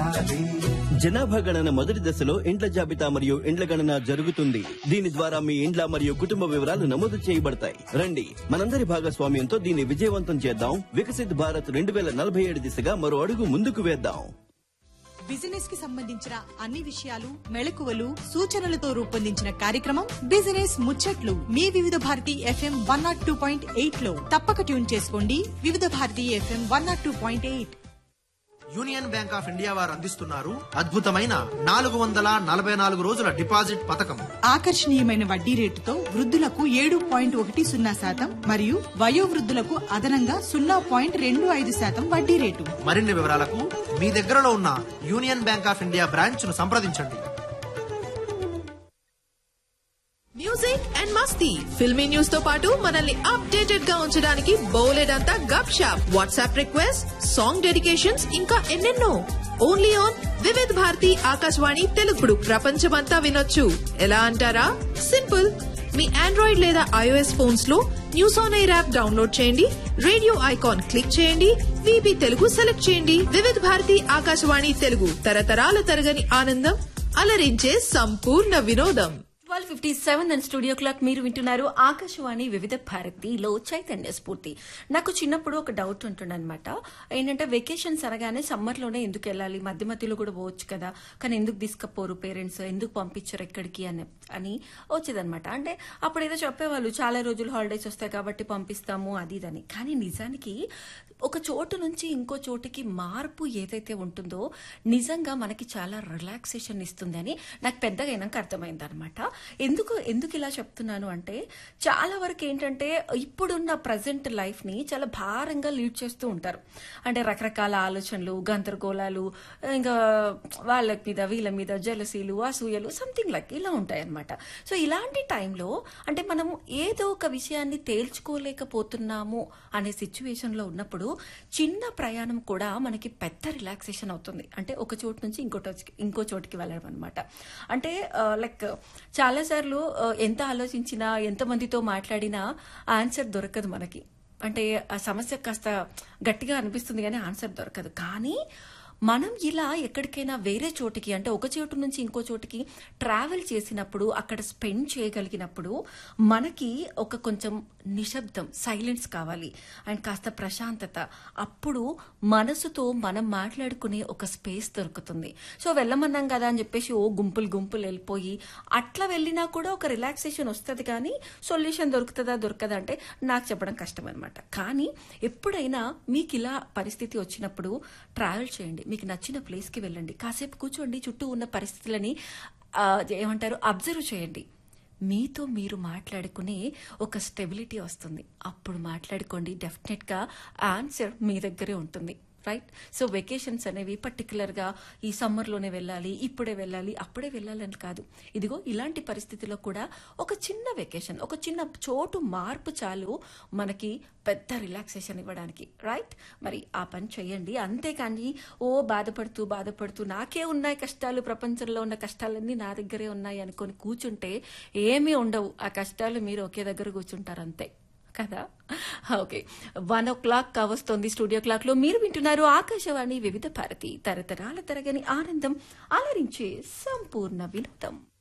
ఉండాలి జనాభా గణన మొదటి దశలో ఇండ్ల జాబితా మరియు ఇండ్ల గణన జరుగుతుంది దీని ద్వారా మీ ఇండ్ల మరియు కుటుంబ వివరాలు నమోదు చేయబడతాయి రండి మనందరి భాగస్వామ్యంతో దీన్ని విజయవంతం చేద్దాం వికసిత్ భారత్ రెండు వేల నలభై ఏడు దిశగా మరో అడుగు ముందుకు వేద్దాం బిజినెస్ కి సంబంధించిన అన్ని విషయాలు మెళకువలు సూచనలతో రూపొందించిన కార్యక్రమం బిజినెస్ ముచ్చట్లు మీ Vividh Bharati FM one nought two point eight లో తప్పక ట్యూన్ చేసుకోండి Vividh Bharati FM one nought two point eight Union Bank of India వారు అందిస్తున్నారు అద్భుతమైన నాలుగు వందల నలభై నాలుగు రోజుల డిపాజిట్ పథకం ఆకర్షణీయమైన వడ్డీ రేటుతో వృద్ధులకు ఏడు పాయింట్ ఒకటి సున్నా శాతం మరియు వయోవృద్ధులకు అదనంగా సున్నా పాయింట్ రెండు ఐదు శాతం వడ్డీ రేటు మరిన్ని వివరాలకు మీ దగ్గరలో ఉన్న Union Bank of India branch ను సంప్రదించండి మ్యూజిక్ అండ్ మస్తీ ఫిల్మీ న్యూస్ తో పాటు మనల్ని అప్డేటెడ్ గా ఉంచడానికి బోలెడంతా gupshup WhatsApp request song dedications ఇంకా ఎన్నెన్నో ఓన్లీ ఆన్ వివిధ్ భారతి ఆకాశవాణి తెలుగుడు ప్రపంచమంతా వినొచ్చు ఎలా అంటారా సింపుల్ మీ ఆండ్రాయిడ్ లేదా ఐఓఎస్ ఫోన్స్ లో News on AIR app download చేయండి రేడియో ఐకాన్ క్లిక్ చేయండి విబి తెలుగు సెలెక్ట్ చేయండి వివిధ్ భారతి ఆకాశవాణి తెలుగు తరతరాల తరగని ఆనందం అలరించే సంపూర్ణ వినోదం twelve fifty seven and studio clock మీరు వింటున్నారు ఆకాశవాణి వివిధ భారతిలో చైతన్య స్ఫూర్తి నాకు చిన్నప్పుడు ఒక డౌట్ ఉంటుండే అనమాట ఏంటంటే వెకేషన్స్ అనగానే సమ్మర్లోనే ఎందుకు వెళ్ళాలి మధ్య మధ్యలో కూడా పోవచ్చు కదా కానీ ఎందుకు తీసుకపోరు పేరెంట్స్ ఎందుకు పంపించరు ఎక్కడికి అని అని వచ్చేదనమాట అంటే అప్పుడు ఏదో చెప్పేవాళ్ళు చాలా రోజులు హాలిడేస్ వస్తాయి కాబట్టి పంపిస్తాము అది ఇదని కానీ నిజానికి ఒక చోటు నుంచి ఇంకో చోటుకి మార్పు ఏదైతే ఉంటుందో నిజంగా మనకి చాలా రిలాక్సేషన్ ఇస్తుంది అని నాకు పెద్దగా అయినాక అర్థమైంది అనమాట ఎందుకు ఎందుకు ఇలా చెప్తున్నాను అంటే చాలా వరకు ఏంటంటే ఇప్పుడున్న ప్రజెంట్ లైఫ్ ని చాలా భారంగా లీడ్ చేస్తూ ఉంటారు అంటే రకరకాల ఆలోచనలు గందరగోళాలు ఇంకా వాళ్ళ మీద వీళ్ళ మీద జలసీలు అసూయలు సంథింగ్ లైక్ ఇలా ఉంటాయి అనమాట సో ఇలాంటి టైంలో అంటే మనం ఏదో ఒక విషయాన్ని తేల్చుకోలేకపోతున్నాము అనే సిచ్యువేషన్ లో ఉన్నప్పుడు చిన్న ప్రయాణం కూడా మనకి పెద్ద రిలాక్సేషన్ అవుతుంది అంటే ఒక చోటు నుంచి ఇంకో ఇంకో చోటుకి వెళ్ళడం అనమాట అంటే లైక్ చాలాసార్లు ఆ, ఎంత ఆలోచించినా ఎంతమందితో మాట్లాడినా ఆన్సర్ దొరకదు మనకి అంటే ఆ సమస్య కాస్త గట్టిగా అనిపిస్తుంది కానీ ఆన్సర్ దొరకదు కానీ మనం ఇలా ఎక్కడికైనా వేరే చోటికి అంటే ఒక చోటు నుంచి ఇంకో చోటికి ట్రావెల్ చేసినప్పుడు అక్కడ స్పెండ్ చేయగలిగినప్పుడు మనకి ఒక కొంచెం నిశ్శబ్దం సైలెన్స్ కావాలి అండ్ కాస్త ప్రశాంతత అప్పుడు మనసుతో మనం మాట్లాడుకునే ఒక స్పేస్ దొరుకుతుంది సో వెళ్ళమన్నాం కదా అని చెప్పేసి ఓ గుంపులు గుంపులు వెళ్ళిపోయి అట్లా వెళ్ళినా కూడా ఒక రిలాక్సేషన్ వస్తుంది కానీ సొల్యూషన్ దొరుకుతుందా దొరకదా అంటే నాకు చెప్పడం కష్టం అనమాట కానీ ఎప్పుడైనా మీకు ఇలా పరిస్థితి వచ్చినప్పుడు ట్రావెల్ చేయండి మీకు నచ్చిన ప్లేస్కి వెళ్ళండి కాసేపు కూర్చోండి చుట్టూ ఉన్న పరిస్థితులని ఆ, ఏమంటారు అబ్జర్వ్ చేయండి మీతో మీరు మాట్లాడుకునే ఒక స్టెబిలిటీ వస్తుంది అప్పుడు మాట్లాడుకోండి డెఫినెట్గా ఆన్సర్ మీ దగ్గరే ఉంటుంది రైట్ సో వెకేషన్స్ అనేవి పర్టికులర్గా ఈ సమ్మర్లోనే వెళ్ళాలి ఇప్పుడే వెళ్ళాలి అప్పుడే వెళ్ళాలని కాదు ఇదిగో ఇలాంటి పరిస్థితిలో కూడా ఒక చిన్న వెకేషన్ ఒక చిన్న చోటు మార్పు చాలు మనకి పెద్ద రిలాక్సేషన్ ఇవ్వడానికి రైట్ మరి ఆ పని చేయండి అంతేకాని ఓ బాధపడుతూ బాధపడుతూ నాకే ఉన్నాయి కష్టాలు ప్రపంచంలో ఉన్న కష్టాలన్నీ నా దగ్గరే ఉన్నాయి అనుకొని కూర్చుంటే ఏమీ ఉండవు ఆ కష్టాలు మీరు ఒకే దగ్గర కూర్చుంటారు అంతే కదా ఓకే వన్ ఓ క్లాక్ కావస్తోంది స్టూడియో క్లాక్ లో మీరు వింటున్నారు ఆకాశవాణి వివిధ భారతి తరతరాల తరగని ఆనందం అలరించే సంపూర్ణ వినోదం